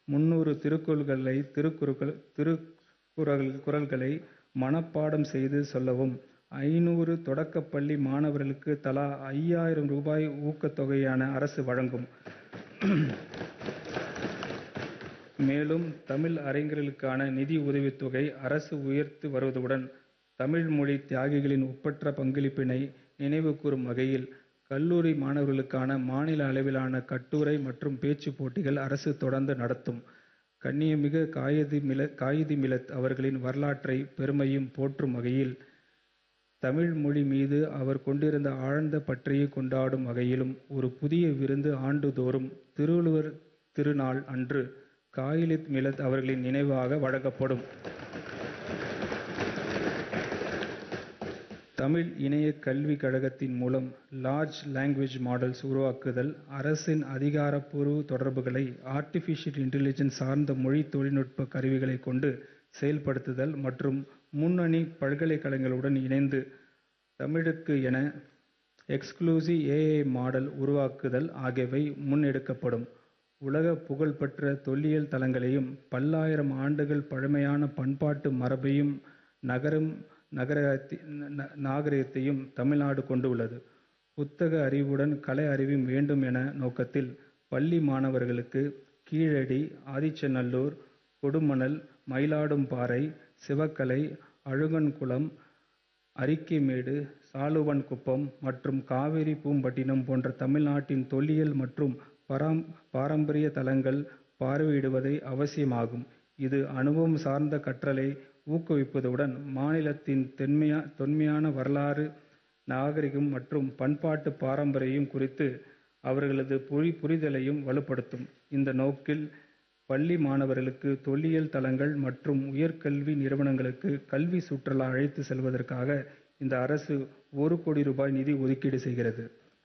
முன்னூறு திருக்குறள்களை திருக்குறள் திருக்குறள் குறள்களை மனப்பாடம் செய்து சொல்லவும் ஐநூறு தொடக்கப்பள்ளி மாணவர்களுக்கு தலா ஐயாயிரம் ரூபாய் ஊக்கத்தொகையான அரசு வழங்கும் மேலும் தமிழ் அறிஞர்களுக்கான நிதி உதவித்தொகை அரசு உயர்த்தி வருவதுடன் தமிழ் மொழி தியாகிகளின் ஒப்பற்ற பங்களிப்பினை நினைவுகூரும் வகையில் கல்லூரி மாணவர்களுக்கான மாநில அளவிலான கட்டுரை மற்றும் பேச்சுப் போட்டிகள் அரசு தொடர்ந்து நடத்தும் கண்ணியமிகு காயிது மிலத் காயிது மிலத் அவர்களின் வரலாற்றை பெருமையும் போற்றும் வகையில் தமிழ் மொழி மீது அவர் கொண்டிருந்த ஆழ்ந்த பற்றையை கொண்டாடும் வகையிலும் ஒரு புதிய விருந்து ஆண்டுதோறும் திருவள்ளுவர் திருநாள் அன்று காயிலித் மிலத் அவர்களின் நினைவாக வழங்கப்படும் தமிழ் இணைய கல்விக் கழகத்தின் மூலம் லார்ஜ் லாங்குவேஜ் மாடல்ஸ் உருவாக்குதல் அரசின் அதிகாரப்பூர்வ தொடர்புகளை ஆர்டிஃபிஷியல் இன்டெலிஜென்ஸ் சார்ந்த மொழி தொழில்நுட்ப கருவிகளை கொண்டு செயல்படுத்துதல் மற்றும் முன்னணி பல்கலைக்கழகங்களுடன் இணைந்து தமிழுக்கு என எக்ஸ்க்ளூசிவ் ஏஐ மாடல் உருவாக்குதல் ஆகியவை முன்னெடுக்கப்படும் உலக புகழ்பெற்ற தொல்லியல் தலங்களையும் பல்லாயிரம் ஆண்டுகள் பழமையான பண்பாட்டு மரபையும் நகரும் நகரத்தி ந- நாகரிகத்தையும் தமிழ்நாடு கொண்டுள்ளது புத்தக அறிவுடன் கலை அறிவும் வேண்டும் என நோக்கத்தில் பள்ளி மாணவர்களுக்கு கீழடி ஆதிச்சநல்லூர் கொடுமணல் மயிலாடும்பாறை சிவக்கலை அழுகன்குளம் அரிக்கைமேடு சாலுவன்குப்பம் மற்றும் காவிரி பூம்பட்டினம் போன்ற தமிழ்நாட்டின் தொல்லியல் மற்றும் பராம் பாரம்பரிய தலங்கள் பார்வையிடுவதை அவசியமாகும் இது அனுபவம் சார்ந்த கற்றலை ஊக்குவிப்பதுடன் மாநிலத்தின் தென்மையா தொன்மையான வரலாறு நாகரிகம் மற்றும் பண்பாட்டு பாரம்பரியம் குறித்து அவர்களது புரி புரிதலையும் வலுப்படுத்தும் இந்த நோக்கில் பள்ளி மாணவர்களுக்கு தொல்லியல் தலங்கள் மற்றும் உயர்கல்வி நிறுவனங்களுக்கு கல்வி சுற்றுலா அழைத்து செல்வதற்காக இந்த அரசு ஒரு கோடி ரூபாய் நிதி ஒதுக்கீடு செய்கிறது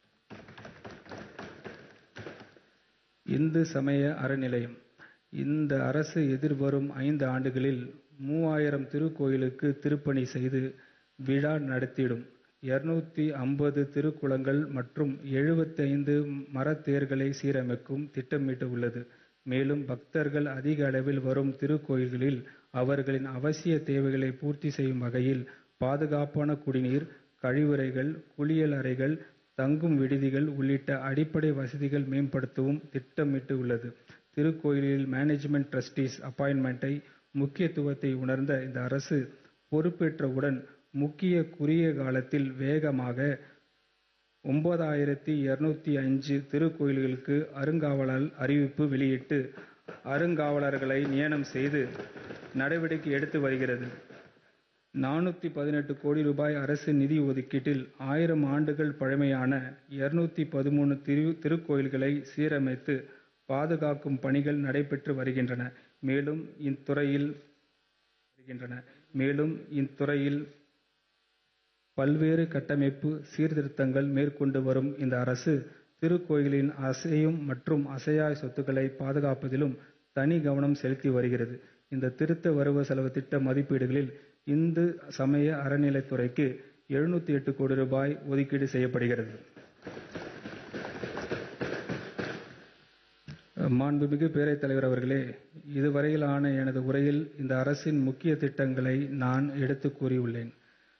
இந்து சமய அறநிலையம் இந்த அரசு எதிர்வரும் ஐந்து ஆண்டுகளில் மூவாயிரம் திருக்கோயிலுக்கு திருப்பணி செய்து விழா நடத்திடும் இருநூத்தி ஐம்பது திருக்குளங்கள் மற்றும் 75 மரத்தேர்களை சீரமைக்கும் திட்டமிட்டு உள்ளது மேலும் பக்தர்கள் அதிக அளவில் வரும் திருக்கோயில்களில் அவர்களின் அவசிய தேவைகளை பூர்த்தி செய்யும் வகையில் பாதுகாப்பான குடிநீர் கழிவறைகள் குளியல் அறைகள் தங்கும் விடுதிகள் உள்ளிட்ட அடிப்படை வசதிகள் மேம்படுத்தவும் திட்டமிட்டு உள்ளது திருக்கோயிலில் மேனேஜ்மெண்ட் ட்ரஸ்டீஸ் அப்பாயின்மெண்ட்டை முக்கியத்துவத்தை உணர்ந்த இந்த அரசு பொறுப்பேற்றவுடன் முக்கிய குறுகிய காலத்தில் வேகமாக ஒன்பதாயிரத்தி இருநூத்தி அஞ்சு திருக்கோயில்களுக்கு அருங்காவலர் அறிவிப்பு வெளியிட்டு அருங்காவலர்களை நியமனம் செய்து நடவடிக்கை எடுத்து வருகிறது நானூத்தி பதினெட்டு கோடி ரூபாய் அரசு நிதி ஒதுக்கீட்டில் ஆயிரம் ஆண்டுகள் பழமையான இருநூத்தி பதிமூணு திரு திருக்கோயில்களை சீரமைத்து பாதுகாக்கும் பணிகள் நடைபெற்று வருகின்றன மேலும் இத்துறையில் வருகின்றன மேலும் இத்துறையில் பல்வேறு கட்டமைப்பு சீர்திருத்தங்கள் மேற்கொண்டு வரும் இந்த அரசு திருக்கோயிலின் அசையும் மற்றும் அசையா சொத்துக்களை பாதுகாப்பதிலும் தனி கவனம் செலுத்தி வருகிறது இந்த திருத்த வரவு செலவு திட்ட மதிப்பீடுகளில் இந்து சமய அறநிலைத்துறைக்கு எழுநூத்தி எட்டு கோடி ரூபாய் ஒதுக்கீடு செய்யப்படுகிறது மாண்புமிகு பேரவைத் தலைவர் அவர்களே இதுவரையிலான எனது உரையில் இந்த அரசின் முக்கிய திட்டங்களை நான் எடுத்துக் கூறியுள்ளேன்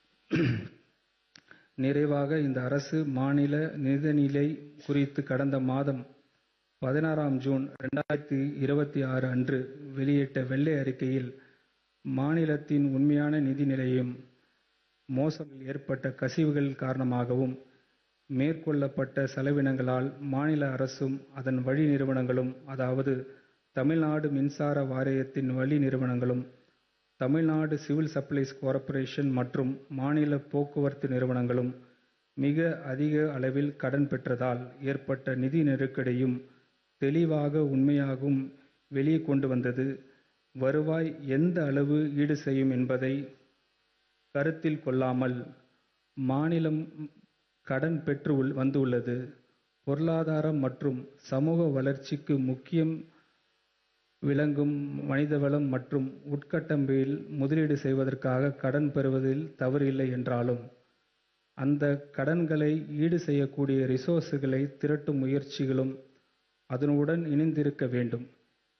நிறைவாக இந்த அரசு மாநில நிதிநிலை குறித்து கடந்த மாதம் பதினாறாம் ஜூன் ரெண்டாயிரத்தி இருபத்தி ஆறு அன்று வெளியிட்ட வெள்ளை அறிக்கையில் மாநிலத்தின் உண்மையான நிதி நிலையும் மோசத்தில் ஏற்பட்ட கசிவுகள் காரணமாகவும் மேற்கொள்ளப்பட்ட செலவினங்களால் மாநில அரசும் அதன் வழி நிறுவனங்களும் அதாவது தமிழ்நாடு மின்சார வாரியத்தின் வழி நிறுவனங்களும் தமிழ்நாடு சிவில் சப்ளைஸ் கார்ப்பரேஷன் மற்றும் மாநில போக்குவரத்து நிறுவனங்களும் மிக அதிக அளவில் கடன் பெற்றதால் ஏற்பட்ட நிதி நெருக்கடியும் தெளிவாக உண்மையாகவும் வெளியே கொண்டு வந்தது வருவாய் எந்த அளவு ஈடு செய்யும் என்பதை கருத்தில் கொள்ளாமல் மாநிலம் கடன் பெற்று உள்- வந்துள்ளது பொருளாதாரம் மற்றும் சமூக வளர்ச்சிக்கு முக்கியம் விளங்கும் மனிதவளம் மற்றும் உட்கட்டமைப்பில் முதலீடு செய்வதற்காக கடன் பெறுவதில் தவறில்லை என்றாலும் அந்த கடன்களை ஈடு செய்யக்கூடிய ரிசோர்ஸ்களை திரட்டும் முயற்சிகளும் அதனுடன் இணைந்திருக்க வேண்டும்